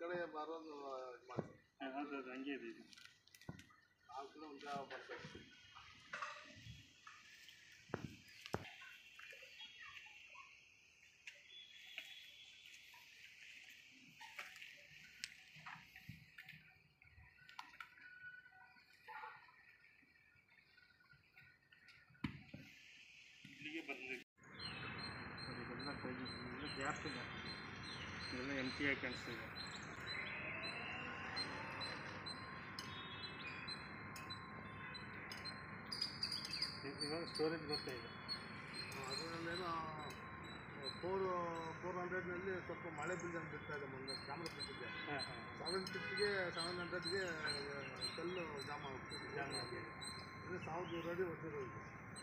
ಕಡೆ ಬರೋದು ಇದು ಮಾಡ್ತೀವಿ ಹೌದು ಅದು ಹಂಗೆ ಇದೆ ಇದು ನಾಲ್ಕು ಕಡೆ ಒಂದು ಜಾಗ ಬರ್ತದೆ ಇಲ್ಲಿಗೆ ಬಂದಿದೆ ಇದೆಲ್ಲ ಕೈಗೆ ಎಲ್ಲ ಗ್ಯಾಪ್ ಇದೆ ಇದೆಲ್ಲ ಎಂಟಿಯಾಗಿ ಕಾಣಿಸ್ತಿದೆ ಇ- ಇವಾಗ ಸ್ಟೋರೇಜ್ ಬರ್ತಾ ಇದೆ ಅದರಲ್ಲೇನೋ ಫೋರ್ ಫೋರ್ ಹಂಡ್ರೆಡ್ನಲ್ಲಿ ಸ್ವಲ್ಪ ಮಳೆ ಬೀಳ್ದಂಗೆ ಬಿಡ್ತಾ ಇದೆ ಮೊನ್ನೆ ಕ್ಯಾಮ್ರಾ ಬಿಟ್ಟಿದ್ದೆ ಹಾಂ ಹಾಂ ಸೆವೆನ್ ಫಿಫ್ಟಿಗೆ ಸೆವೆನ್ ಹಂಡ್ರೆಡ್ಗೆ ಕಲ್ಲು ಜಾಮ್ ಆಗ್ತದೆ ಜಾಮ್ ಆಗಿದೆ. ಅಂದರೆ ಸಾವಿರದ ನೂರು ಅಡಿ ಹೊತ್ತಿರೋದು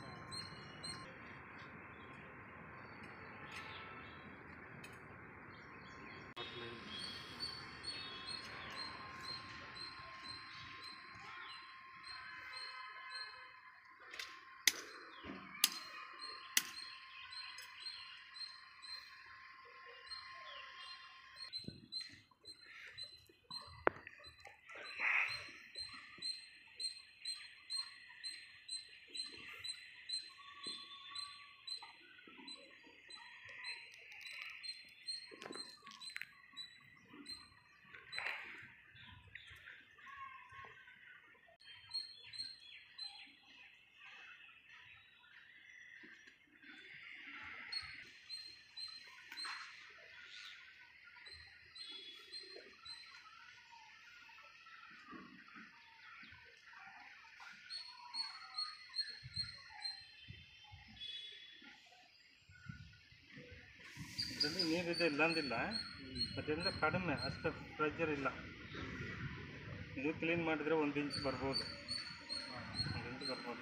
ಇದರಲ್ಲಿ ನೀರಿದೆ ಇಲ್ಲ ಅಂದಿಲ್ಲ ಅದರಿಂದ ಕಡಿಮೆ ಅಷ್ಟು ಪ್ರೆಷರ್ ಇಲ್ಲ ಇದು ಕ್ಲೀನ್ ಮಾಡಿದರೆ ಒಂದು ಇಂಚ್ ಬರ್ಬೋದು ಒಂದು ಇಂಚ್ ಬರ್ಬೋದು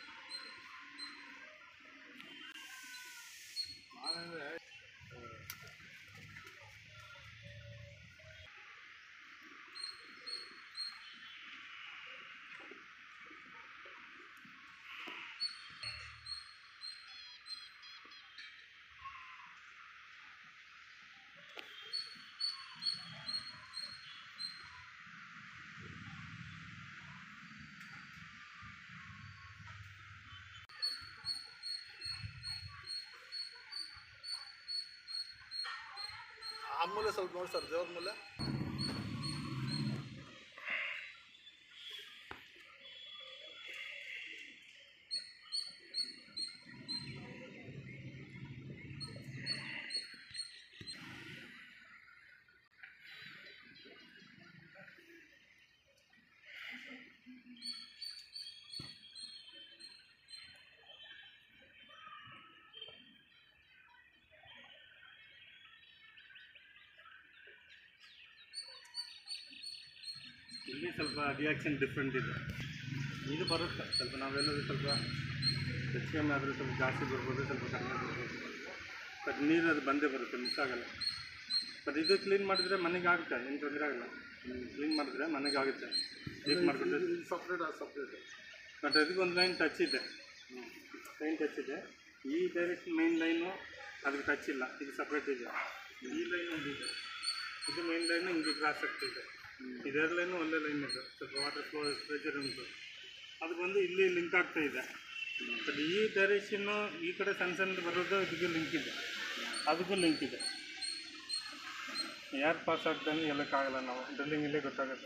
ನಾನಂದರೆ ಆ ಮೂಲೆ ಸ್ವಲ್ಪ ನೋಡಿ ಸರ್ ದೇವ್ರ ಮೂಲೆ ಇಲ್ಲಿ ಸ್ವಲ್ಪ ರಿಯಾಕ್ಷನ್ ಡಿಫ್ರೆಂಟ್ ಇದೆ ಇದು ಬರುತ್ತೆ ಸ್ವಲ್ಪ ನಾವೆಲ್ಲರೂ ಸ್ವಲ್ಪ ಹೆಚ್ಚು ಕಮ್ಮಿ ಆದರೆ ಸ್ವಲ್ಪ ಜಾಸ್ತಿ ಬರ್ಬೋದು ಸ್ವಲ್ಪ ಕಡಿಮೆ ಬರ್ಬೋದು ಬಟ್ ನೀರು ಅದು ಬಂದೇ ಬರುತ್ತೆ ಮಿಸ್ ಆಗಲ್ಲ ಬಟ್ ಇದು ಕ್ಲೀನ್ ಮಾಡಿದ್ರೆ ಮನೆಗೆ ಆಗುತ್ತೆ ಏನು ತೊಂದರೆ ಆಗಲ್ಲ ಕ್ಲೀನ್ ಮಾಡಿದ್ರೆ ಮನೆಗೆ ಆಗುತ್ತೆ ಕ್ಲೀನ್ ಮಾಡಿಬಿಟ್ಟು ಇದು ಸಪ್ರೇಟ್ ಅದು ಸಪ್ರೇಟ್ ಬಟ್ ಅದಕ್ಕೆ ಒಂದು ಲೈನ್ ಟಚ್ ಇದೆ ಲೈನ್ ಟಚ್ ಇದೆ ಈ ಡೈರೆಕ್ಷನ್ ಮೈನ್ ಲೈನು ಅದಕ್ಕೆ ಟಚ್ ಇಲ್ಲ ಇದು ಸಪ್ರೇಟ್ ಇದೆ ಈ ಲೈನ್ ಒಂದು ಇದೆ ಇದು ಮೈನ್ ಲೈನು ಹಿಂಗೆ ಕ್ರಾಸ್ ಆಗ್ತಿದೆ ಇದೆರಡು ಲೈನು ಒಂದೇ ಲೈನ್ ಇದೆ ಸ್ವಲ್ಪ ವಾಟರ್ ಫ್ಲೋ ಪ್ರೆಷರ್ ಉಂಟು ಅದು ಬಂದು ಇಲ್ಲಿ ಲಿಂಕ್ ಆಗ್ತಾ ಇದೆ ಬಟ್ ಈ ಡೈರೆಕ್ಷನ್ನು ಈ ಕಡೆ ಸಣ್ಣ ಸಣ್ಣದು ಬರೋದು ಇದಕ್ಕೆ ಲಿಂಕ್ ಇದೆ ಅದಕ್ಕೂ ಲಿಂಕ್ ಇದೆ ಯಾರು ಪಾಸ್ ಆಗ್ತಾನೆ ಹೇಳೋಕ್ಕಾಗಲ್ಲ ನಾವು ಡ್ರಿಲ್ಲಿಂಗಲ್ಲೇ ಗೊತ್ತಾಗುತ್ತೆ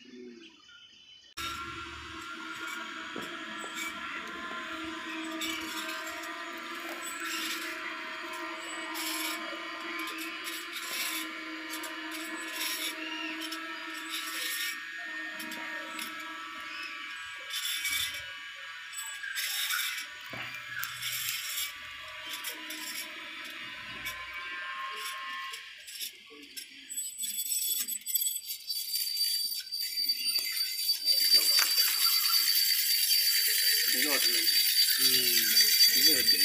ಇದು ವಾಟರ್ ಲೈನ್ ಇದು ಹೆಜ್ಜೆ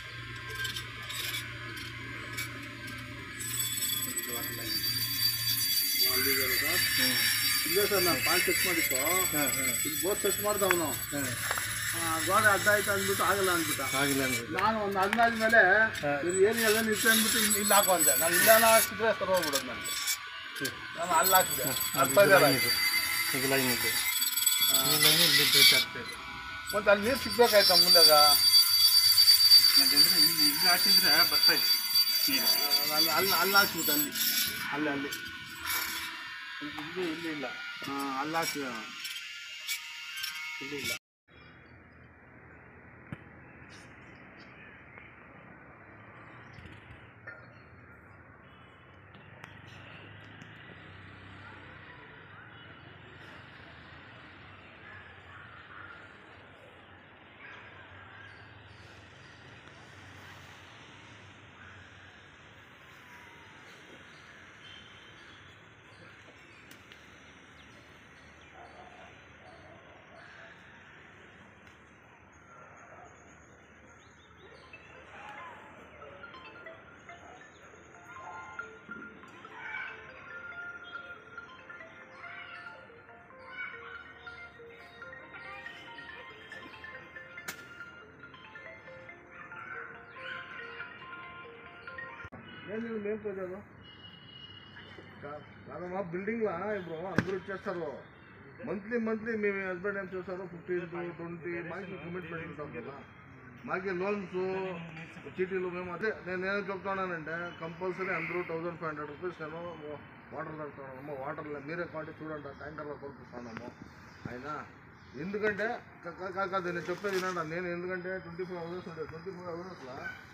ಇದು ವಾಟರ್ ಲೈನ್ ಮಾಡಿ ಚೆಕ್ ಮಾಡಿತ್ತು ಹಾಂ ಹಾಂ ಇದು ಬೋರ್ ಚೆಕ್ ಮಾಡ್ದ ಅವನು ಹಾಂ ಗೋಡೆ ಅಡ್ಡ ಆಯ್ತು ಅಂದ್ಬಿಟ್ಟು ಆಗಲ್ಲ ಅಂದ್ಬಿಟ್ಟ ಆಗಿಲ್ಲ ಅಂದ್ರೆ ನಾನು ಒಂದು ಅಂದಾಜ್ಮೇಲೆ ಹಾ. ಇದು ಏನು ಎಲ್ಲ ನಿಂತು ಅಂದ್ಬಿಟ್ಟು ಇಲ್ಲಿ ಇಲ್ಲಿ ಹಾಕೋ ಅಂದೆ ನಾನು ಇಲ್ಲ ಹಾಕಿದ್ರೆ ಸರ್ ಹೋಗ್ಬಿಡೋದು ನನಗೆ ನಾನು ಅಲ್ಲಿ ಹಾಕಿದೆ ಅರ್ಥ ಇದು ಇದೆಯಲ್ಲ? ಲೈನ್ ಇದು ಇದು ಲೈನ್ ಇದು ಈ ಲೈನ್ ಇಲ್ಲಿ ಬೇಕಾಗ್ತದೆ ಮತ್ತೆ ಅಲ್ಲಿ ನೀರು ಸಿಗ್ಬೇಕಾಯ್ತಾ ಮುಂದಾಗ ಮತ್ತೆ ಅಂದರೆ ಇಲ್ಲಿ ಇಲ್ಲಿ ಹಾಕಿದ್ರೆ ಬರ್ತಾಯಿತ್ತು ನೀರು ನಾನು ಅಲ್ಲಿ ಅಲ್ಲಿ ಹಾಕ್ಬಿಟ್ಟು ಅಲ್ಲಿ ಅಲ್ಲಿ ಅಲ್ಲಿ ಇಲ್ಲಿ ಇಲ್ಲಿ ಇಲ್ಲ ಹಾಂ ಅಲ್ಲಿ ಹಾಕ್ತೀವಿ ಇಲ್ಲಿ ಇಲ್ಲ ఏం లేదు మేము పోయాను కాదమ్మా బిల్డింగ్లా ఇప్పుడు అందరూ ఇచ్చేస్తారు మంత్లీ మంత్లీ మీ హస్బెండ్ ఏం చేస్తారు ఫిఫ్టీన్ టు ట్వంటీ మాకి కమిట్మెంట్ ఉంటాం కదా మాకి లోన్స్ చీటీలు మేము అదే నేను నేను చెప్తున్నానంటే కంపల్సరీ అందరూ థౌసండ్ ఫైవ్ హండ్రెడ్ రూపీస్ నేను వాటర్ తడుతున్నాము వాటర్ మీరే కాబట్టి చూడండి ట్యాంకర్లో కొనుక్కుంటున్నాము అయినా ఎందుకంటే కా- కా- కాదు నేను చెప్పేది వినండి నేను ఎందుకంటే ట్వంటీ ఫైవ్ అవర్స్ ఉండే ట్వంటీ ఫైవ్ అవర్స్లో